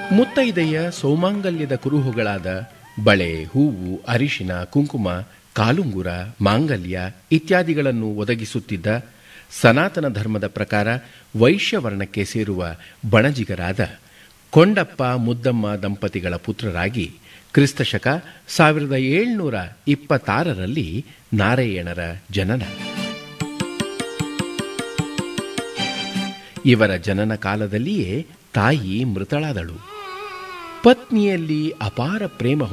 ಮುತ್ತೈದೆಯ ಸೌಮಾಂಗಲ್ಯದ ಕುರುಹುಗಳಾದ ಬಳೆ ಹೂವು ಅರಿಶಿನ ಕುಂಕುಮ ಕಾಲುಂಗುರ ಮಾಂಗಲ್ಯ ಇತ್ಯಾದಿಗಳನ್ನು ಒದಗಿಸುತ್ತಿದ್ದ ಸನಾತನ ಧರ್ಮದ ಪ್ರಕಾರ ವೈಶ್ಯವರ್ಣಕ್ಕೆ ಸೇರುವ ಬಣಜಿಗರಾದ ಕೊಂಡಪ್ಪ ಮುದ್ದಮ್ಮ ದಂಪತಿಗಳ ಪುತ್ರರಾಗಿ ಕ್ರಿಸ್ತಶಕ ಸಾವಿರದ ಏಳ್ನೂರ ಇಪ್ಪತ್ತಾರರಲ್ಲಿ ನಾರಾಯಣರ ಜನನ ಇವರ ಜನನ ಕಾಲದಲ್ಲಿಯೇ ತಾಯಿ ಮೃತಳಾದಳು ಪತ್ನಿಯಲ್ಲಿ ಅಪಾರ ಪ್ರೇಮ